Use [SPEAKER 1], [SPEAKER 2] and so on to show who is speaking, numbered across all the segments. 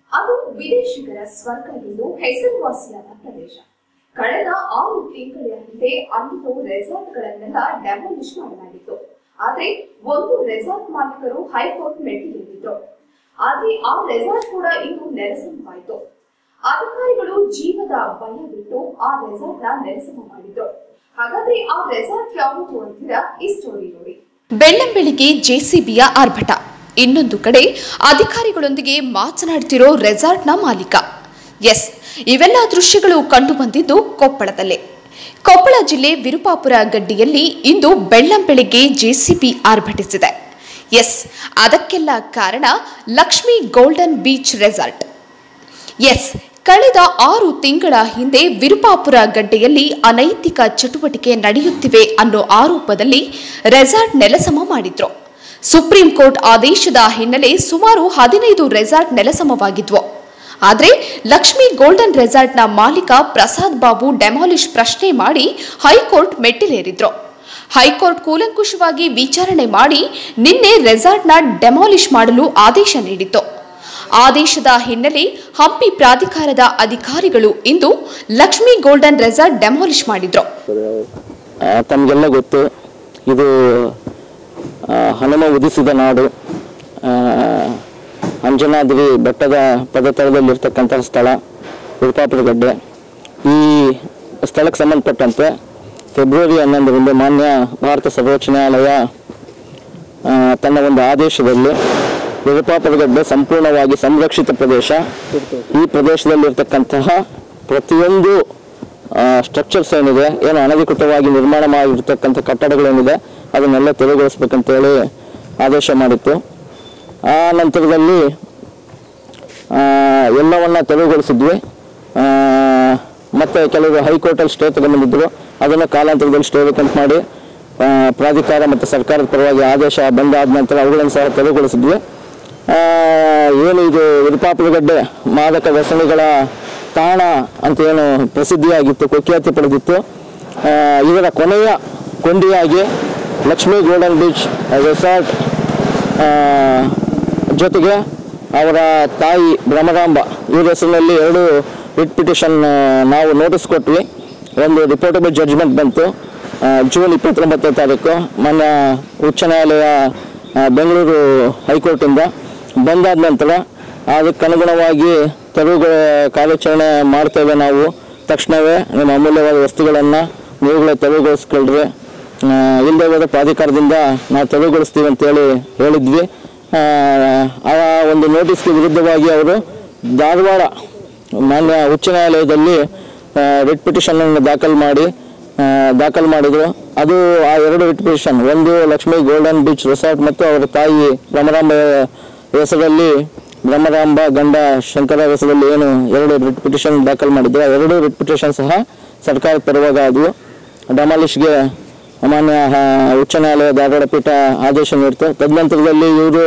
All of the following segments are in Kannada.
[SPEAKER 1] ಅದು ವಿದೇಶಿಗರ ಸ್ವರ್ಗ ಎಂದು ಹೆಸರುವಾಸಿಯಾದ ಪ್ರದೇಶ ಕಳೆದ ಆರು ತಿಂಗಳ ಹಿಂದೆ ಅಲ್ಲಿನ ರೆಸಾರ್ಟ್ಗಳನ್ನೆಲ್ಲ ಡೆಮಾಲಿಷ್ ಮಾಡಲಾಗಿತ್ತು ಆದ್ರೆ ಒಂದು ರೆಸಾರ್ಟ್ ಮಾಲೀಕರು ಹೈಕೋರ್ಟ್ ಮೆಟ್ಟಿಲೇರಿದ್ರು ಆದ್ರೆ ಆ ರೆಸಾರ್ಟ್ ಕೂಡ ಇಂದು ನೆಲಸಮವಾಯಿತು ಅಧಿಕಾರಿಗಳು ಜೀವದ ಭಯ ಬಿಟ್ಟು ಆ ರೆಸಾರ್ಟ್ ನ ನೆಲಸಮ ಮಾಡಿದ್ರು ಹಾಗಾದ್ರೆ ಆ ರೆಸಾರ್ಟ್ ಯಾವುದು ಅಂತೀರಾ ಈ ಸ್ಟೋರಿ ನೋಡಿ
[SPEAKER 2] ಬೆಳ್ಳಂಬೆಳಿಗ್ಗೆ ಜೆಸಿಬಿಯ ಆರ್ಭಟ ಇನ್ನೊಂದು ಕಡೆ ಅಧಿಕಾರಿಗಳೊಂದಿಗೆ ಮಾತನಾಡ್ತಿರೋ ರೆಸಾರ್ಟ್ನ ಮಾಲೀಕ ಎಸ್ ಇವೆಲ್ಲ ದೃಶ್ಯಗಳು ಕಂಡುಬಂದಿದ್ದು ಕೊಪ್ಪಳದಲ್ಲೇ ಕೊಪ್ಪಳ ಜಿಲ್ಲೆ ವಿರುಪಾಪುರ ಗಡ್ಡಿಯಲ್ಲಿ ಇಂದು ಬೆಳ್ಳಂಬೆಳಿಗ್ಗೆ ಜೆಸಿಬಿ ಆರ್ಭಟಿಸಿದೆ ಎಸ್ ಅದಕ್ಕೆಲ್ಲ ಕಾರಣ Lakshmi golden beach resort yes ಕಳೆದ ಆರು ತಿಂಗಳ ಹಿಂದೆ ವಿರುಪಾಪುರ ಗಡ್ಡೆಯಲ್ಲಿ ಅನೈತಿಕ ಚಟುವಟಿಕೆ ನಡೆಯುತ್ತಿವೆ ಅನ್ನೋ ಆರೋಪದಲ್ಲಿ ರೆಸಾರ್ಟ್ ನೆಲಸಮ ಮಾಡಿದ್ರು ಸುಪ್ರೀಂ ಕೋರ್ಟ್ ಆದೇಶದ ಹಿನ್ನೆಲೆ ಸುಮಾರು ಹದಿನೈದು ರೆಸಾರ್ಟ್ ನೆಲಸಮವಾಗಿದ್ವು ಆದರೆ ಲಕ್ಷ್ಮಿ ಗೋಲ್ಡನ್ ರೆಸಾರ್ಟ್ನ ಮಾಲೀಕ ಪ್ರಸಾದ್ ಬಾಬು ಡೆಮಾಲಿಷ್ ಪ್ರಶ್ನೆ ಮಾಡಿ ಹೈಕೋರ್ಟ್ ಮೆಟ್ಟಿಲೇರಿದ್ರು ಹೈಕೋರ್ಟ್ ಕೂಲಂಕುಷವಾಗಿ ವಿಚಾರಣೆ ಮಾಡಿ ನಿನ್ನೆ ರೆಸಾರ್ಟ್ನ ಡೆಮಾಲಿಷ್ ಮಾಡಲು ಆದೇಶ ನೀಡಿತ್ತು ಆದೇಶದ ಹಿನ್ನೆಲೆ ಹಂಪಿ ಪ್ರಾಧಿಕಾರದ ಅಧಿಕಾರಿಗಳು ಇಂದು ಲಕ್ಷ್ಮಿ ಗೋಲ್ಡನ್ ರೆಸಾರ್ಟ್ ಡೆಮಾಲಿಷ್ ಮಾಡಿದ್ರು
[SPEAKER 3] ಆ, ತಮಗೆಲ್ಲ ಗೊತ್ತು ಇದು ಆ, ಹನುಮ ಉದಿಸಿದ ನಾಡು ಆ, ಅಂಜನಾದ್ರಿ ಬೆಟ್ಟದ ಪದತಳದಲ್ಲಿರ್ತಕ್ಕಂಥ ಸ್ಥಳ ವಿರುಪಾಪುರಗಡ್ಡೆ ಈ ಸ್ಥಳಕ್ಕೆ ಸಂಬಂಧಪಟ್ಟಂತೆ ಫೆಬ್ರವರಿ ಹನ್ನೊಂದರಂದು ಮಾನ್ಯ ಭಾರತ ಸರ್ವೋಚ್ಚ ನ್ಯಾಯಾಲಯ ಆ, ತನ್ನ ಒಂದು ಆದೇಶದಲ್ಲಿ ವಿರುಪಾಪುರಗಡ್ಡೆ ಸಂಪೂರ್ಣವಾಗಿ ಸಂರಕ್ಷಿತ ಪ್ರದೇಶ ಈ ಪ್ರದೇಶದಲ್ಲಿರ್ತಕ್ಕಂತಹ ಪ್ರತಿಯೊಂದು ಸ್ಟ್ರಕ್ಚರ್ಸ್ ಏನಿದೆ ಏನು ಅನಧಿಕೃತವಾಗಿ ನಿರ್ಮಾಣ ಮಾಡಿರ್ತಕ್ಕಂಥ ಕಟ್ಟಡಗಳೇನಿದೆ ಅದನ್ನೆಲ್ಲ ತೆರವುಗೊಳಿಸ್ಬೇಕಂತೇಳಿ ಆದೇಶ ಮಾಡಿತ್ತು ಆ ನಂತರದಲ್ಲಿ ಆ, ಎಲ್ಲವನ್ನ ತೆರವುಗೊಳಿಸಿದ್ವಿ ಆ, ಮತ್ತೆ ಕೆಲವರು ಹೈಕೋರ್ಟಲ್ಲಿ ಸ್ಟೇ ತಗೊಂಡ್ಬಂದಿದ್ರು ಅದನ್ನು ಕಾಲಾಂತರದಲ್ಲಿ ಸ್ಟೇ ವೇಕೆಂಟ್ ಮಾಡಿ ಆ, ಪ್ರಾಧಿಕಾರ ಮತ್ತು ಸರ್ಕಾರದ ಪರವಾಗಿ ಆದೇಶ ಬಂದಾದ ನಂತರ ಅವುಗಳನ್ನು ಸಹ ತೆರವುಗೊಳಿಸಿದ್ವಿ ಆ, ಏನು ಇದು ವಿರುಪಾಪುರಗಡ್ಡೆ ಮಾದಕ ವ್ಯಸನಿಗಳ ತಾಣ ಅಂತ ಏನು ಪ್ರಸಿದ್ಧಿಯಾಗಿತ್ತು ಕುಖ್ಯಾತಿ ಪಡೆದಿತ್ತು ಆ, ಇದರ ಕೊನೆಯ ಕೊಂಡಿಯಾಗಿ ಲಕ್ಷ್ಮೀ ಗೋಲ್ಡನ್ ಬೀಚ್ ರೆಸಾರ್ಟ್ ಆ, ಜೊತೆಗೆ ಅವರ ತಾಯಿ ಭ್ರಮರಾಂಬ ಇವರ ಹೆಸರಿನಲ್ಲಿ ಎರಡು ರಿಟ್ ಪಿಟಿಷನ್ ನಾವು ನೋಟಿಸ್ ಕೊಟ್ವಿ ಒಂದು ರಿಪೋರ್ಟಬಲ್ ಜಡ್ಜ್ಮೆಂಟ್ ಬಂತು ಆ, ಜೂನ್ ಇಪ್ಪತ್ತೊಂಬತ್ತನೇ ತಾರೀಕು ಮೊನ್ನೆ ಉಚ್ಚ ನ್ಯಾಯಾಲಯ ಆ, ಬೆಂಗಳೂರು ಹೈಕೋರ್ಟಿಂದ ಬಂದಾದ ನಂತರ ಅದಕ್ಕೆ ಅನುಗುಣವಾಗಿ ತೆರವು ಕಾರ್ಯಾಚರಣೆ ಮಾಡ್ತೇವೆ ನಾವು ತಕ್ಷಣವೇ ನಿಮ್ಮ ಅಮೂಲ್ಯವಾದ ವಸ್ತುಗಳನ್ನು ನೀವುಗಳೇ ತೆರವುಗೊಳಿಸ್ಕೊಳ್ರಿ ಆ, ಇಲ್ಲದೆ ಹೋದ ಪ್ರಾಧಿಕಾರದಿಂದ ನಾವು ತೆರವುಗೊಳಿಸ್ತೀವಿ ಅಂತೇಳಿ ಹೇಳಿದ್ವಿ ಆ, ಆ ಒಂದು ನೋಟಿಸ್ಗೆ ವಿರುದ್ಧವಾಗಿ ಅವರು ಧಾರವಾಡ ಮಾನ್ಯ ಉಚ್ಚ ನ್ಯಾಯಾಲಯದಲ್ಲಿ ರಿಟ್ ಪಿಟಿಷನ್ ಅನ್ನು ದಾಖಲು ಮಾಡಿ ಆ, ದಾಖಲು ಮಾಡಿದ್ರು ಅದು ಆ ಎರಡು ರಿಟ್ ಪಿಟಿಷನ್ ಒಂದು ಲಕ್ಷ್ಮೀ ಗೋಲ್ಡನ್ ಬೀಚ್ ರೆಸಾರ್ಟ್ ಮತ್ತು ಅವರ ತಾಯಿ ಭ್ರಮರಾಂಬ ಹೆಸರಲ್ಲಿ ಬ್ರಹ್ಮರಾಂಬ ಗಂಡ ಶಂಕರ ಹೆಸರಲ್ಲಿ ಏನು ಎರಡು ರಿಟ್ ಪಿಟಿಷನ್ ದಾಖಲು ಮಾಡಿದ್ರು ಆ ಎರಡು ರಿಟ್ ಪಿಟಿಷನ್ ಸಹ ಸರ್ಕಾರದ ಪರವಾಗಿ ಆದವು ಡಮಾಲಿಷ್ಗೆ ಮಾನ್ಯ ಆ, ಉಚ್ಚ ನ್ಯಾಯಾಲಯ ಧಾರವಾಡ ಪೀಠ ಆದೇಶ ನೀಡ್ತು ತದನಂತರದಲ್ಲಿ ಇವರು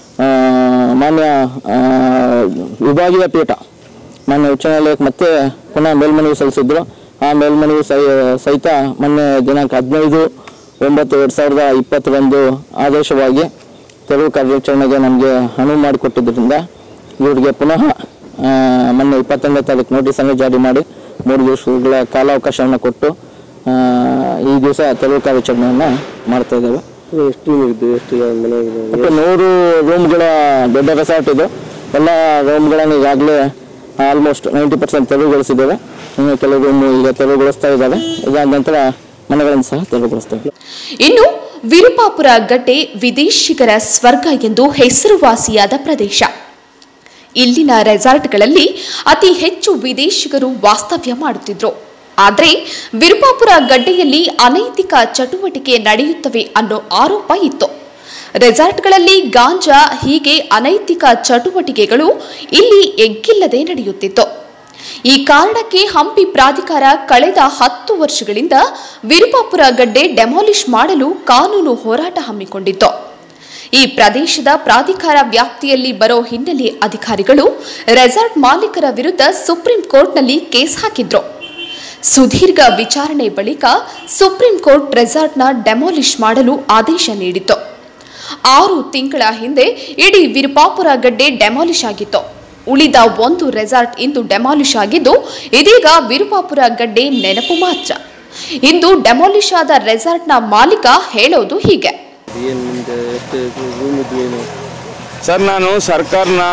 [SPEAKER 3] ಮಾನ್ಯ ಆ, ವಿಭಾಗೀಯ ಪೀಠ ಮಾನ್ಯ ಉಚ್ಚ ನ್ಯಾಯಾಲಯಕ್ಕೆ ಮತ್ತೆ ಪುನಃ ಮೇಲ್ಮನವಿ ಸಲ್ಲಿಸಿದ್ರು ಆ ಮೇಲ್ಮನವಿ ಸಹಿ ಸಹಿತ ಮೊನ್ನೆ ದಿನಾಂಕ ಹದಿನೈದು ಒಂಬತ್ತು ಎರಡು ಸಾವಿರದ ಇಪ್ಪತ್ತರಂದು ಆದೇಶವಾಗಿ ತೆರವು ಕಾರ್ಯಾಚರಣೆಗೆ ನಮಗೆ ಅನುವು ಮಾಡಿಕೊಟ್ಟಿದ್ದರಿಂದ ಇವರಿಗೆ ಪುನಃ ಆ, ಮೊನ್ನೆ ಇಪ್ಪತ್ತೊಂದನೇ ತಾರೀಕು ನೋಟಿಸನ್ನು ಜಾರಿ ಮಾಡಿ ಮೂರು ದಿವಸಗಳ ಕಾಲಾವಕಾಶವನ್ನು ಕೊಟ್ಟು ಆ, ಈ ದಿವಸ ತೆರವು ಕಾರ್ಯಾಚರಣೆಯನ್ನು ಮಾಡ್ತಾ ಇದ್ದೇವೆ
[SPEAKER 4] ಎಷ್ಟು ರೂಮ್ ಇದ್ದು ಎಷ್ಟು ಮನೆ ಇದೆ?
[SPEAKER 3] ಒಟ್ಟು ನೂರು ರೂಮ್ಗಳ ದೊಡ್ಡ ರೆಸಾರ್ಟ್ ಇದು ಎಲ್ಲ ರೂಮ್ಗಳನ್ನು ಈಗಾಗಲೇ ಆಲ್ಮೋಸ್ಟ್ ನೈಂಟಿ ಪರ್ಸೆಂಟ್ ತೆರವುಗೊಳಿಸಿದ್ದೇವೆ ಇನ್ನು ಕೆಲವು ರೂಮ್ ಈಗ ತೆರವುಗೊಳಿಸ್ತಾ ಇದ್ದಾವೆ ಇದಾದ ನಂತರ ಮನೆಗಳನ್ನು ಸಹ ತೆರವುಗೊಳಿಸ್ತೇವೆ
[SPEAKER 2] ಇನ್ನು ವಿರುಪಾಪುರ ಗಡ್ಡೆ ವಿದೇಶಿಗರ ಸ್ವರ್ಗ ಎಂದು ಹೆಸರುವಾಸಿಯಾದ ಪ್ರದೇಶ ಇಲ್ಲಿನ ರೆಸಾರ್ಟ್ಗಳಲ್ಲಿ ಅತಿ ಹೆಚ್ಚು ವಿದೇಶಿಗರು ವಾಸ್ತವ್ಯ ಮಾಡುತ್ತಿದ್ರು ಆದರೆ ವಿರುಪಾಪುರ ಗಡ್ಡೆಯಲ್ಲಿ ಅನೈತಿಕ ಚಟುವಟಿಕೆ ನಡೆಯುತ್ತವೆ ಅನ್ನೋ ಆರೋಪ ಇತ್ತು ರೆಸಾರ್ಟ್ಗಳಲ್ಲಿ ಗಾಂಜಾ ಹೀಗೆ ಅನೈತಿಕ ಚಟುವಟಿಕೆಗಳು ಇಲ್ಲಿ ಎಗ್ಗಿಲ್ಲದೆ ನಡೆಯುತ್ತಿತ್ತು ಈ ಕಾರಣಕ್ಕೆ ಹಂಪಿ ಪ್ರಾಧಿಕಾರ ಕಳೆದ ಹತ್ತು ವರ್ಷಗಳಿಂದ ವಿರುಪಾಪುರ ಗಡ್ಡೆ ಡೆಮಾಲಿಷ್ ಮಾಡಲು ಕಾನೂನು ಹೋರಾಟ ಹಮ್ಮಿಕೊಂಡಿತ್ತು ಈ ಪ್ರದೇಶದ ಪ್ರಾಧಿಕಾರ ವ್ಯಾಪ್ತಿಯಲ್ಲಿ ಬರೋ ಹಿನ್ನೆಲೆ ಅಧಿಕಾರಿಗಳು ರೆಸಾರ್ಟ್ ಮಾಲೀಕರ ವಿರುದ್ಧ ಸುಪ್ರೀಂ ಕೋರ್ಟ್ನಲ್ಲಿ ಕೇಸ್ ಹಾಕಿದ್ರು ಸುದೀರ್ಘ ವಿಚಾರಣೆ ಬಳಿಕ ಸುಪ್ರೀಂ ಕೋರ್ಟ್ ರೆಸಾರ್ಟ್ನ ಡೆಮಾಲಿಷ್ ಮಾಡಲು ಆದೇಶ ನೀಡಿತು ಆರು ತಿಂಗಳ ಹಿಂದೆ ಇಡೀ ವಿರುಪಾಪುರ ಗಡ್ಡೆ ಡೆಮಾಲಿಷ್ ಆಗಿತ್ತು ಉಳಿದ ಒಂದು ರೆಸಾರ್ಟ್ ಇಂದು ಡೆಮಾಲಿಷ್ ಆಗಿದ್ದು ಇದೀಗ ವಿರುಪಾಪುರ ಗಡ್ಡೆ ನೆನಪು ಮಾತ್ರ ಇಂದು ಡೆಮಾಲಿಷ್ ಆದ ರೆಸಾರ್ಟ್ನ ಮಾಲೀಕ ಹೇಳೋದು ಹೀಗೆ
[SPEAKER 4] ಏನು ನಿಮ್ದು ಎಷ್ಟು ರೂಮ್ ಇದ್ವು ಏನು
[SPEAKER 5] ಸರ್ ನಾನು ಸರ್ಕಾರನ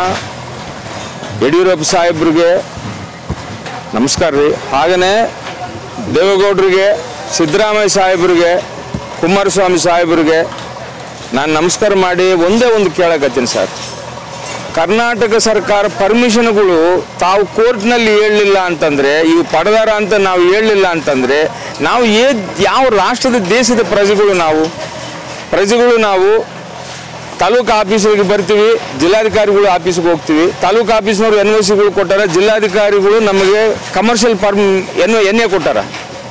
[SPEAKER 5] ಯಡಿಯೂರಪ್ಪ ಸಾಹೇಬ್ರಿಗೆ ನಮಸ್ಕಾರ ರೀ ಹಾಗೆಯೇ ದೇವೇಗೌಡರಿಗೆ ಸಿದ್ದರಾಮಯ್ಯ ಸಾಹೇಬ್ರಿಗೆ ಕುಮಾರಸ್ವಾಮಿ ಸಾಹೇಬ್ರಿಗೆ ನಾನು ನಮಸ್ಕಾರ ಮಾಡಿ ಒಂದೇ ಒಂದು ಕೇಳಕತ್ತೀನಿ ಸರ್ ಕರ್ನಾಟಕ ಸರ್ಕಾರ ಪರ್ಮಿಷನ್ಗಳು ತಾವು ಕೋರ್ಟ್ನಲ್ಲಿ ಹೇಳಲಿಲ್ಲ ಅಂತಂದರೆ ಈ ಪಡೆದಾರ ಅಂತ ನಾವು ಹೇಳಲಿಲ್ಲ ಅಂತಂದರೆ ನಾವು ಏ ಯಾವ ರಾಷ್ಟ್ರದ ದೇಶದ ಪ್ರಜೆಗಳು ನಾವು ಪ್ರಜೆಗಳು ನಾವು ತಾಲೂಕು ಆಫೀಸಿಗೆ ಬರ್ತೀವಿ ಜಿಲ್ಲಾಧಿಕಾರಿಗಳು ಆಫೀಸ್ಗೆ ಹೋಗ್ತೀವಿ ತಾಲೂಕು ಆಫೀಸ್ನವ್ರು ಎನ್ ಒ ಸಿಗಳು ಕೊಟ್ಟಾರ ಜಿಲ್ಲಾಧಿಕಾರಿಗಳು ನಮಗೆ commercial form N N A ಕೊಟ್ಟಾರ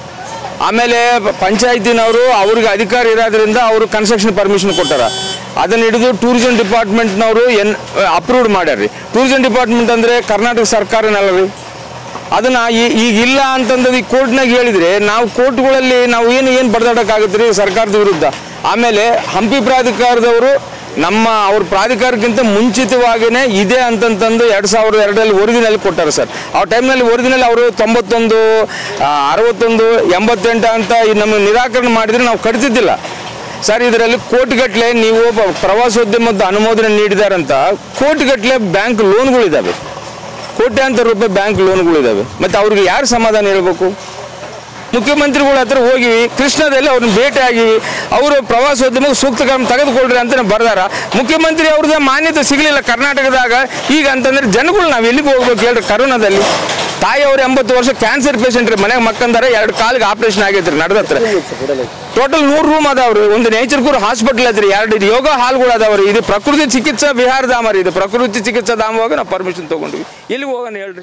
[SPEAKER 5] ಆಮೇಲೆ ಪಂಚಾಯತಿನವರು ಅವ್ರಿಗೆ ಅಧಿಕಾರ ಇರೋದ್ರಿಂದ ಅವರು ಕನ್ಸ್ಟ್ರಕ್ಷನ್ ಪರ್ಮಿಷನ್ ಕೊಟ್ಟಾರ ಅದನ್ನ ಹಿಡಿದು ಟೂರಿಸಂ ಡಿಪಾರ್ಟ್ಮೆಂಟ್ನವರು ಎನ್ ಅಪ್ರೂವ್ಡ್ ಮಾಡ್ಯಾರ ರೀ ಟೂರಿಸಂ ಡಿಪಾರ್ಟ್ಮೆಂಟ್ ಅಂದರೆ ಕರ್ನಾಟಕ ಸರ್ಕಾರನಲ್ಲ ರೀ ಅದನ್ನ ಈ- ಈಗ ಇಲ್ಲ ಅಂತಂದ್ರೆ ಈ ಕೋರ್ಟ್ನಾಗ ಹೇಳಿದ್ರೆ ನಾವು ಕೋರ್ಟ್ಗಳಲ್ಲಿ ನಾವು ಏನು ಏನು ಬಡ್ದಾಡಕ್ಕಾಗುತ್ತೆ ರೀ ಸರ್ಕಾರದ ವಿರುದ್ಧ ಆಮೇಲೆ ಹಂಪಿ ಪ್ರಾಧಿಕಾರದವರು ನಮ್ಮ ಅವ್ರ ಪ್ರಾಧಿಕಾರಕ್ಕಿಂತ ಮುಂಚಿತವಾಗಿಯೇ ಇದೆ ಅಂತಂತಂದು ಎರಡು ಸಾವಿರದ ಎರಡರಲ್ಲಿ ಒರಿಜಿನಲ್ ಕೊಟ್ಟಾರೆ ಸರ್ ಆ ಟೈಮ್ನಲ್ಲಿ ಒರಿಜಿನಲ್ ಅವರು ತೊಂಬತ್ತೊಂದು ಆ, ಅರವತ್ತೊಂದು ಎಂಬತ್ತೆಂಟು ಅಂತ ಈ ನಮ್ಮ ನಿರಾಕರಣೆ ಮಾಡಿದರೆ ನಾವು ಕಟ್ತಿದ್ದಿಲ್ಲ ಸರ್ ಇದರಲ್ಲಿ ಕೋಟಿಗಟ್ಟಲೆ ನೀವು ಒಬ್ಬ ಪ್ರವಾಸೋದ್ಯಮದ ಅನುಮೋದನೆ ನೀಡಿದಾರಂತ ಕೋಟಿಗಟ್ಟಲೆ ಬ್ಯಾಂಕ್ ಲೋನ್ಗಳಿದ್ದಾವೆ ಕೋಟ್ಯಾಂತರ ರೂಪಾಯಿ ಬ್ಯಾಂಕ್ ಲೋನ್ಗಳಿದ್ದಾವೆ ಮತ್ತು ಅವ್ರಿಗೆ ಯಾರು ಸಮಾಧಾನ ಹೇಳ್ಬೇಕು ಮುಖ್ಯಮಂತ್ರಿಗಳ ಹತ್ರ ಹೋಗಿವಿ ಕೃಷ್ಣದಲ್ಲಿ ಅವ್ರನ್ನ ಭೇಟಿ ಆಗಿವಿ ಅವರು ಪ್ರವಾಸೋದ್ಯಮಕ್ಕೆ ಸೂಕ್ತ ಕ್ರಮ ತೆಗೆದುಕೊಳ್ರಿ ಅಂತ ಬರ್ದಾರ ಮುಖ್ಯಮಂತ್ರಿ ಅವ್ರದ್ದು ಮಾನ್ಯತೆ ಸಿಗಲಿಲ್ಲ ಕರ್ನಾಟಕದಾಗ ಈಗ ಅಂತಂದ್ರೆ ಜನಗಳು ನಾವು ಎಲ್ಲಿಗೆ ಹೋಗ್ಬೇಕು ಹೇಳ್ರಿ ಕರೋನಾದಲ್ಲಿ ತಾಯಿ ಅವ್ರು ಎಂಬತ್ತು ವರ್ಷ ಕ್ಯಾನ್ಸರ್ ಪೇಷಂಟ್ ರೀ ಮನೆಗೆ ಮಕ್ಕಂದಾರೆ ಎರಡು ಕಾಲಿಗೆ ಆಪರೇಷನ್ ಆಗೈತ್ರಿ ನಡೆದತ್ರ ಟೋಟಲ್ ನೂರು ರೂಮ್ ಅದಾವ್ರಿ ಒಂದು ನೇಚರ್ ಕೂರ್ ಹಾಸ್ಪಿಟಲ್ ಐತ್ರಿ ಎರಡು ಯೋಗ ಹಾಲ್ಗಳು ಅದಾವ್ರಿ ಇದು ಪ್ರಕೃತಿ ಚಿಕಿತ್ಸಾ ವಿಹಾರ ಧಾಮ ರೀ ಇದು ಪ್ರಕೃತಿ ಚಿಕಿತ್ಸಾ ಧಾಮವಾಗ ನಾವು ಪರ್ಮಿಷನ್ ತಗೊಂಡ್ವಿ ಎಲ್ಲಿಗೆ ಹೋಗೋಣ ಹೇಳ್ರಿ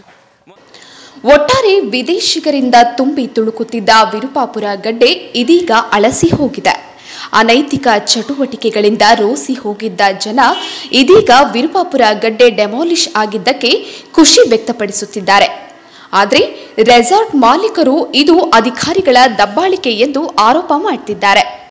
[SPEAKER 2] ಒಟ್ಟಾರೆ ವಿದೇಶಿಗರಿಂದ ತುಂಬಿ ತುಳುಕುತ್ತಿದ್ದ ವಿರುಪಾಪುರ ಗಡ್ಡೆ ಇದೀಗ ಅಳಸಿ ಹೋಗಿದೆ ಅನೈತಿಕ ಚಟುವಟಿಕೆಗಳಿಂದ ರೋಸಿ ಹೋಗಿದ್ದ ಜನ ಇದೀಗ ವಿರುಪಾಪುರ ಗಡ್ಡೆ ಡೆಮಾಲಿಷ್ ಆಗಿದ್ದಕ್ಕೆ ಖುಷಿ ವ್ಯಕ್ತಪಡಿಸುತ್ತಿದ್ದಾರೆ ಆದರೆ ರೆಸಾರ್ಟ್ ಮಾಲೀಕರು ಇದು ಅಧಿಕಾರಿಗಳ ದಬ್ಬಾಳಿಕೆ ಎಂದು ಆರೋಪ ಮಾಡ್ತಿದ್ದಾರೆ